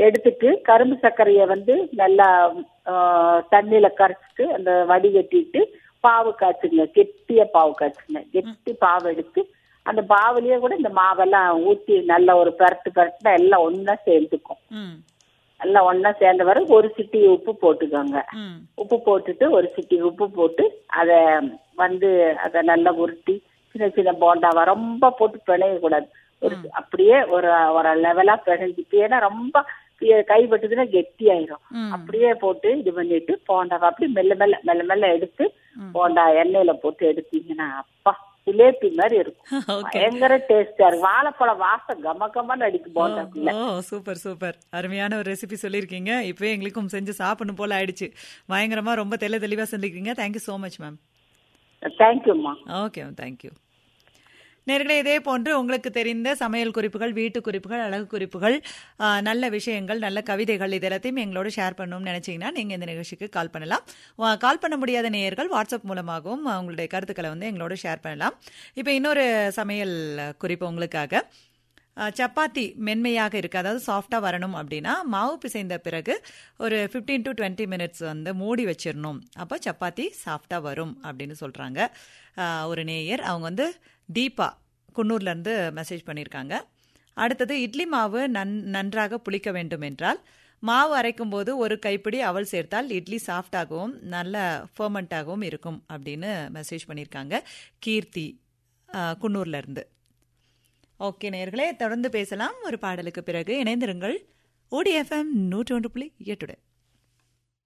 எடுத்துட்டு கரும்பு சர்க்கரைய வந்து நல்லா ஆ, தண்ணியில கரைச்சிட்டு அந்த வடிகட்டிட்டு பாவு காய்ச்சுங்க கெட்டிய பாவு காய்ச்சுங்க கெட்டி பாவு எடுத்து அந்த பாவுலயே கூட இந்த மாவெல்லாம் ஊத்தி நல்ல ஒரு பரட்டு பரட்டுனா எல்லாம் ஒண்ணா சேர்ந்துக்கும் ம் எல்லாம் ஒண்ணா சேர்ந்த வரை ஒரு சிட்டி உப்பு போட்டுக்கோங்க ம் உப்பு போட்டுட்டு ஒரு சிட்டி உப்பு போட்டு அத வந்து அத நல்லா உருட்டி சின்ன சின்ன போண்டாவா ரொம்ப போட்டு பிணைய கூடாது ஒரு அப்படியே ஒரு ஒரு லெவலா பிணைஞ்சிட்டு ஏன்னா ரொம்ப கை- கை பட்டுதுன்னா கெட்டி ஆயிரும் ம். அப்படியே போட்டு இது பண்ணிட்டு போண்டாவை அப்படி மெல்ல மெல்ல மெல்ல மெல்ல எடுத்து போண்டா எண்ணெயில போட்டு எடுத்தீங்கன்னா அப்பா ஜிலேபி மாதிரி இருக்கும் ஓகே பயங்கர டேஸ்டா இருக்கும் வாழைப்பழம் வாசம் கம கமன்னு அடிக்கும் போண்டாக்குள்ள ஓ சூப்பர் சூப்பர் அருமையான ஒரு ரெசிபி சொல்லியிருக்கீங்க இப்பவே எங்களுக்கும் செஞ்சு சாப்பிடணும் போல ஆயிடுச்சு பயங்கரமா ரொம்ப தெளி தெளிவா சொல்லியிருக்கீங்க தேங்க்யூ ஸோ மச் மேம் தேங்க்யூம்மா ஓகே மேம் தேங்க்யூ நேர்களே இதே போன்று உங்களுக்கு தெரிந்த சமையல் குறிப்புகள் வீட்டு குறிப்புகள் அழகு குறிப்புகள் ஆ, நல்ல விஷயங்கள் நல்ல கவிதைகள் இது எல்லாத்தையும் எங்களோட ஷேர் பண்ணணும்னு நினைச்சீங்கன்னா நீங்க இந்த நிகழ்ச்சிக்கு கால் பண்ணலாம் வா- கால் பண்ண முடியாத நேயர்கள் வாட்ஸ்அப் மூலமாகவும் உங்களுடைய கருத்துக்களை வந்து எங்களோட ஷேர் பண்ணலாம் இப்போ இன்னொரு சமையல் குறிப்பு உங்களுக்காக ஆ, சப்பாத்தி மென்மையாக இருக்கு அதாவது சாஃப்டாக வரணும் அப்படின்னா மாவு பிசைந்த பிறகு ஒரு 15 டு டுவெண்ட்டி மினிட்ஸ் வந்து மூடி வச்சிடணும் அப்போ சப்பாத்தி சாஃப்டாக வரும் அப்படின்னு சொல்கிறாங்க ஒரு நேயர் அவங்க வந்து தீபா குன்னூர்லேருந்து மெசேஜ் பண்ணியிருக்காங்க அடுத்தது இட்லி மாவு நன் நன்றாக புளிக்க வேண்டும் என்றால் மாவு அரைக்கும் போது ஒரு கைப்பிடி அவல் சேர்த்தால் இட்லி சாஃப்டாகவும் நல்ல ஃபர்மெண்ட்டாகவும் இருக்கும் அப்படின்னு மெசேஜ் பண்ணியிருக்காங்க கீர்த்தி ஆ, குன்னூர்ல இருந்து ஓகே நேர்களே தொடர்ந்து பேசலாம் ஒரு பாடலுக்கு பிறகு இணைந்திருங்கள் ஓடி எஃப்எம் நூற்றி ஒன்று புள்ளி எட்டுடன்